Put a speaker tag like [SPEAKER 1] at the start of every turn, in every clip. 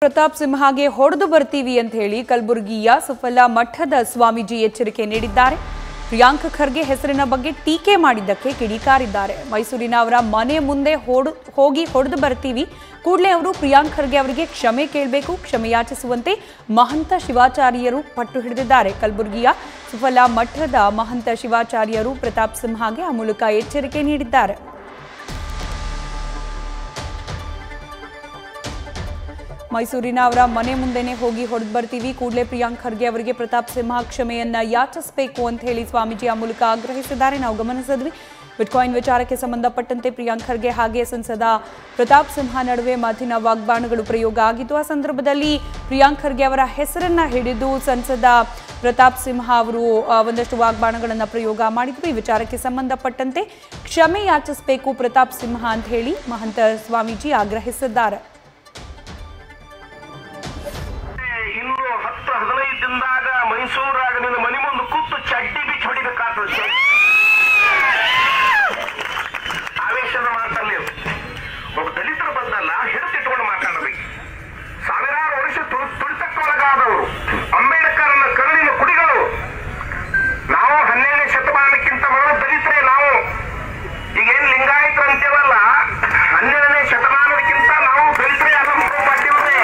[SPEAKER 1] ಪ್ರತಾಪ್ ಸಿಂಹಗೆ ಹೊಡೆದು ಬರ್ತೀವಿ ಅಂತ ಹೇಳಿ ಕಲಬುರಗಿಯ ಸುಫಲ ಮಠದ ಸ್ವಾಮೀಜಿ ಎಚ್ಚರಿಕೆ ನೀಡಿದ್ದಾರೆ ಪ್ರಿಯಾಂಕ್ ಖರ್ಗೆ ಹೆಸರಿನ ಬಗ್ಗೆ ಟೀಕೆ ಮಾಡಿದ್ದಕ್ಕೆ ಕಿಡಿಕಾರಿದ್ದಾರೆ ಮೈಸೂರಿನ ಅವರ ಮನೆ ಮುಂದೆ ಹೊಡು ಹೋಗಿ ಹೊಡೆದು ಬರ್ತೀವಿ ಕೂಡಲೇ ಅವರು ಪ್ರಿಯಾಂಕ್ ಖರ್ಗೆ ಅವರಿಗೆ ಕ್ಷಮೆ ಕೇಳಬೇಕು ಕ್ಷಮೆ ಯಾಚಿಸುವಂತೆ ಮಹಂತ ಶಿವಾಚಾರ್ಯರು ಪಟ್ಟು ಹಿಡಿದಿದ್ದಾರೆ ಕಲಬುರಗಿಯ ಸುಫಲ ಮಠದ ಮಹಂತ ಶಿವಾಚಾರ್ಯರು ಪ್ರತಾಪ್ ಸಿಂಹಗೆ ಆ ಮೂಲಕ ಎಚ್ಚರಿಕೆ ನೀಡಿದ್ದಾರೆ ಮೈಸೂರಿನ ಅವರ ಮನೆ ಮುಂದೆನೆ ಹೋಗಿ ಹೊಡೆದು ಬರ್ತೀವಿ ಕೂಡಲೇ ಪ್ರಿಯಾಂಕ್ ಖರ್ಗೆ ಅವರಿಗೆ ಪ್ರತಾಪ್ ಸಿಂಹ ಕ್ಷಮೆಯನ್ನ ಯಾಚಿಸಬೇಕು ಅಂತ ಹೇಳಿ ಸ್ವಾಮೀಜಿ ಆ ಮೂಲಕ ಆಗ್ರಹಿಸಿದ್ದಾರೆ ನಾವು ಗಮನಿಸಿದ್ವಿ ಬಿಟ್ಕಾಯಿನ್ ವಿಚಾರಕ್ಕೆ ಸಂಬಂಧಪಟ್ಟಂತೆ ಪ್ರಿಯಾಂಕ್ ಖರ್ಗೆ ಹಾಗೆ ಸಂಸದ ಪ್ರತಾಪ್ ಸಿಂಹ ನಡುವೆ ಮಾತಿನ ವಾಗ್ಬಾಣಗಳು ಪ್ರಯೋಗ ಆಗಿತ್ತು ಆ ಸಂದರ್ಭದಲ್ಲಿ ಪ್ರಿಯಾಂಕ್ ಖರ್ಗೆ ಅವರ ಹೆಸರನ್ನ ಹಿಡಿದು ಸಂಸದ ಪ್ರತಾಪ್ ಸಿಂಹ ಅವರು ಆ, ಒಂದಷ್ಟು ವಾಗ್ಬಾಣಗಳನ್ನು ಪ್ರಯೋಗ ಮಾಡಿದ್ರು ಈ ವಿಚಾರಕ್ಕೆ ಸಂಬಂಧಪಟ್ಟಂತೆ ಕ್ಷಮೆ ಯಾಚಿಸಬೇಕು ಪ್ರತಾಪ್ ಸಿಂಹ ಅಂತ ಹೇಳಿ ಮಹಂತ ಸ್ವಾಮೀಜಿ ಆಗ್ರಹಿಸಿದ್ದಾರೆ
[SPEAKER 2] ಇನ್ನು ಹತ್ತು ಹದಿನೈದು ದಿನದಾಗ ಮೈಸೂರಾಗ ನಿನ್ನ ಮನೆ ಮುಂದೆ ಕೂತು ಚಡ್ಡಿ ಬಿಚ್ಚಿ ಹೊಡಿಬೇಕಾಗ್ತದೆ ಆವೇಶದ ಮಾತಲ್ಲಿ ಒಬ್ಬ ದಲಿತರ ಬಂದಲ್ಲ ಹಿಡಿತಿಟ್ಕೊಂಡು ಮಾತಾಡಬೇಕು ಸಾವಿರಾರು ವರ್ಷ ತುಳಿ ತುಳಿತಕ್ಕೊಳಗಾದವರು ಅಂಬೇಡ್ಕರ್ನ ಕರುಳಿನ ಕುಡಿಗಳು ನಾವು ಹನ್ನೆರಡನೇ ಶತಮಾನಕ್ಕಿಂತ ಮೊದಲು ದಲಿತರೇ ನಾವು ಈಗೇನು ಲಿಂಗಾಯತರು ಅಂತೇವಲ್ಲ ಹನ್ನೆರಡನೇ ಶತಮಾನಕ್ಕಿಂತ ನಾವು ದಲಿತರೇ ಅಲ್ಲ ಮಾಡಿವ್ರೆ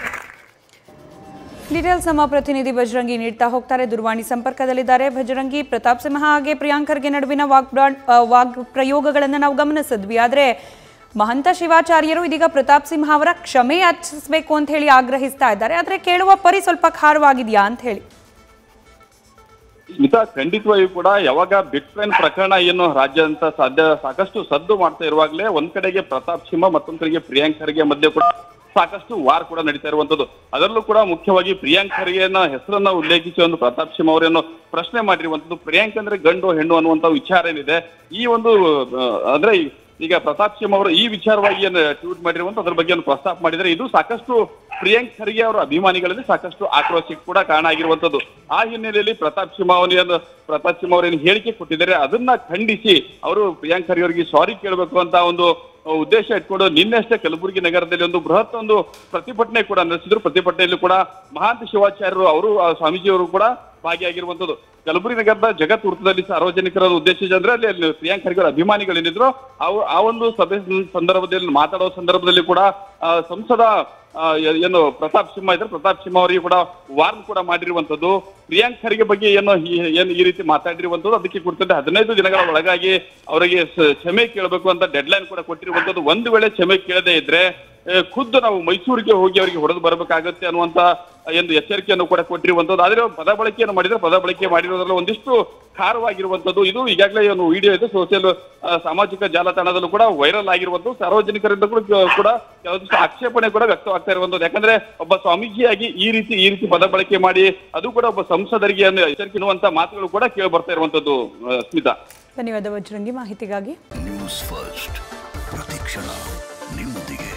[SPEAKER 1] ಡೀಟೇಲ್ಸ್ ನಮ್ಮ ಪ್ರತಿನಿಧಿ ಬಜರಂಗಿ ನೀಡ್ತಾ ಹೋಗ್ತಾರೆ ದೂರವಾಣಿ ಸಂಪರ್ಕದಲ್ಲಿದ್ದಾರೆ ಬಜರಂಗಿ ಪ್ರತಾಪ್ ಸಿಂಹ ಹಾಗೆ ಪ್ರಿಯಾಂಕ್ ಖರ್ಗೆ ನಡುವಿನ ವಾಗ್ ವಾಗ್ ಪ್ರಯೋಗಗಳನ್ನು ನಾವು ಗಮನಿಸಿದ್ವಿ ಆದರೆ ಮಹಂತ ಶಿವಾಚಾರ್ಯರು ಇದೀಗ ಪ್ರತಾಪ್ ಸಿಂಹ ಅವರ ಕ್ಷಮೆ ಯಾಚಿಸಬೇಕು ಅಂತ ಹೇಳಿ ಆಗ್ರಹಿಸ್ತಾ ಇದ್ದಾರೆ ಆದರೆ ಕೇಳುವ ಪರಿ ಸ್ವಲ್ಪ ಖಾರವಾಗಿದೆಯಾ ಅಂತ ಹೇಳಿ
[SPEAKER 3] ಸ್ಮಿತಾ ಖಂಡಿತವಾಗಿಯೂ ಕೂಡ ಯಾವಾಗ ಬಿಟ್ಕಾಯಿನ್ ಪ್ರಕರಣ ಏನು ರಾಜ್ಯ ಅಂತ ಸಾಧ್ಯ ಸಾಕಷ್ಟು ಸದ್ದು ಮಾಡ್ತಾ ಇರುವಾಗಲೇ ಒಂದ್ ಕಡೆಗೆ ಪ್ರತಾಪ್ ಸಿಂಹ ಮತ್ತೊಂದ್ ಕಡೆಗೆ ಪ್ರಿಯಾಂಕ್ ಖರ್ಗೆ ಮಧ್ಯೆ ಕೂಡ ಸಾಕಷ್ಟು ವಾರ್ ಕೂಡ ನಡೀತಾ ಇರುವಂತದ್ದು ಅದರಲ್ಲೂ ಕೂಡ ಮುಖ್ಯವಾಗಿ ಪ್ರಿಯಾಂಕ್ ಖರ್ಗೆಯನ್ನ ಹೆಸರನ್ನ ಉಲ್ಲೇಖಿಸಿ ಒಂದು ಪ್ರತಾಪ್ ಸಿಂಹ ಅವರನ್ನು ಪ್ರಶ್ನೆ ಮಾಡಿರುವಂತದ್ದು ಪ್ರಿಯಾಂಕ್ ಅಂದ್ರೆ ಗಂಡು ಹೆಣ್ಣು ಅನ್ನುವಂತ ವಿಚಾರ ಏನಿದೆ ಈ ಒಂದು ಆ, ಅಂದ್ರೆ ಈ- ಈಗ ಪ್ರತಾಪ್ ಸಿಂಹ ಅವರು ಈ ವಿಚಾರವಾಗಿ ಏನು ಟ್ವೀಟ್ ಮಾಡಿರುವಂತ ಅದ್ರ ಬಗ್ಗೆ ಒಂದು ಪ್ರಸ್ತಾಪ ಮಾಡಿದ್ರೆ ಇದು ಸಾಕಷ್ಟು ಪ್ರಿಯಾಂಕ್ ಖರ್ಗೆ ಅವರ ಅಭಿಮಾನಿಗಳಲ್ಲಿ ಸಾಕಷ್ಟು ಆಕ್ರೋಶಕ್ಕೆ ಕೂಡ ಕಾರಣ ಆಗಿರುವಂತದ್ದು ಆ ಹಿನ್ನೆಲೆಯಲ್ಲಿ ಪ್ರತಾಪ್ ಸಿಂಹ ಅವರೇನು ಪ್ರತಾಪ್ ಸಿಂಹ ಅವರೇನು ಹೇಳಿಕೆ ಕೊಟ್ಟಿದ್ದಾರೆ ಅದನ್ನ ಖಂಡಿಸಿ ಅವರು ಪ್ರಿಯಾಂಕ್ ಖರ್ಗೆ ಅವರಿಗೆ ಸಾರಿ ಕೇಳಬೇಕು ಅಂತ ಒಂದು ಉದ್ದೇಶ ಇಟ್ಕೊಂಡು ನಿನ್ನೆಷ್ಟೇ ಕಲಬುರಗಿ ನಗರದಲ್ಲಿ ಒಂದು ಬೃಹತ್ ಒಂದು ಪ್ರತಿಭಟನೆ ಕೂಡ ನಡೆಸಿದ್ರು ಪ್ರತಿಭಟನೆಯಲ್ಲಿ ಕೂಡ ಮಹಾಂತ ಶಿವಾಚಾರ್ಯರು ಅವರು ಆ ಸ್ವಾಮೀಜಿ ಅವರು ಕೂಡ ಭಾಗಿಯಾಗಿರುವಂತದ್ದು ಕಲಬುರಗಿ ನಗರದ ಜಗತ್ ವೃತ್ತದಲ್ಲಿ ಸಾರ್ವಜನಿಕರ ಉದ್ದೇಶಿಸಿ ಅಂದ್ರೆ ಅಲ್ಲಿ ಅಲ್ಲಿ ಪ್ರಿಯಾಂಕ್ ಖರ್ಗೆ ಅವರ ಅಭಿಮಾನಿಗಳೇನಿದ್ರು ಅವು ಆ ಒಂದು ಸಭೆ ಸಂದರ್ಭದಲ್ಲಿ ಮಾತಾಡೋ ಸಂದರ್ಭದಲ್ಲಿ ಕೂಡ ಆ, ಸಂಸದ ಆ, ಏ- ಏನು ಪ್ರತಾಪ್ ಸಿಂಹ ಇದ್ರೆ ಪ್ರತಾಪ್ ಸಿಂಹ ಅವರಿಗೆ ಕೂಡ ವಾರ್ನ್ ಕೂಡ ಮಾಡಿರುವಂತದ್ದು ಪ್ರಿಯಾಂಕ್ ಖರ್ಗೆ ಬಗ್ಗೆ ಏನು ಈ- ಏನು ಈ ರೀತಿ ಮಾತಾಡಿರುವಂತದ್ದು ಅದಕ್ಕೆ ಕುರಿತಂತೆ ಹದಿನೈದು ದಿನಗಳ ಒಳಗಾಗಿ ಅವರಿಗೆ ಸ- ಕ್ಷಮೆ ಕೇಳಬೇಕು ಅಂತ ಡೆಡ್ ಲೈನ್ ಕೂಡ ಕೊಟ್ಟಿರುವಂತದ್ದು ಒಂದು ವೇಳೆ ಕ್ಷಮೆ ಕೇಳದೆ ಇದ್ರೆ ಏ, ಖುದ್ದು ನಾವು ಮೈಸೂರಿಗೆ ಹೋಗಿ ಅವರಿಗೆ ಹೊಡೆದು ಬರಬೇಕಾಗತ್ತೆ ಅನ್ನುವಂತ ಒಂದು ಎಚ್ಚರಿಕೆಯನ್ನು ಕೂಡ ಕೊಟ್ಟಿರುವಂತದ್ದು ಆದ್ರೆ ಪದ ಬಳಕೆಯನ್ನು ಮಾಡಿದ್ರೆ ಪದ ಬಳಕೆ ಮಾಡಿರೋದ್ರಲ್ಲಿ ಒಂದಿಷ್ಟು ಖಾರವಾಗಿರುವಂತದ್ದು ಇದು ಈಗಾಗಲೇ ಒಂದು ವಿಡಿಯೋ ಇದೆ ಸೋಷಿಯಲ್ ಸಾಮಾಜಿಕ ಜಾಲತಾಣದಲ್ಲೂ ಕೂಡ ವೈರಲ್ ಆಗಿರುವಂತದ್ದು ಸಾರ್ವಜನಿಕರಿಂದ ಕೂಡ ಕೂಡ ಕೆಲವೊಂದಿಷ್ಟು ಆಕ್ಷೇಪಣೆ ಕೂಡ ವ್ಯಕ್ತವಾಗ್ತಾ ಇರುವಂತದ್ದು ಯಾಕಂದ್ರೆ ಒಬ್ಬ ಸ್ವಾಮೀಜಿಯಾಗಿ ಈ ರೀತಿ ಈ ರೀತಿ ಪದ ಬಳಕೆ ಮಾಡಿ ಅದು ಕೂಡ ಒಬ್ಬ ಸಂಸದರಿಗೆ ಒಂದು ಎಚ್ಚರಿಕೆ ಅನ್ನುವಂತ ಮಾತುಗಳು ಕೂಡ ಕೇಳಿ ಬರ್ತಾ ಇರುವಂತದ್ದು ಆ, ಸ್ಮಿತಾ
[SPEAKER 1] ಧನ್ಯವಾದ ಬಜರಂಗಿ ಮಾಹಿತಿಗಾಗಿ
[SPEAKER 4] ನ್ಯೂಸ್ ಫಸ್ಟ್ ಪ್ರತಿಕ್ಷಣ ನಿಮ್ಮೊಂದಿಗೆ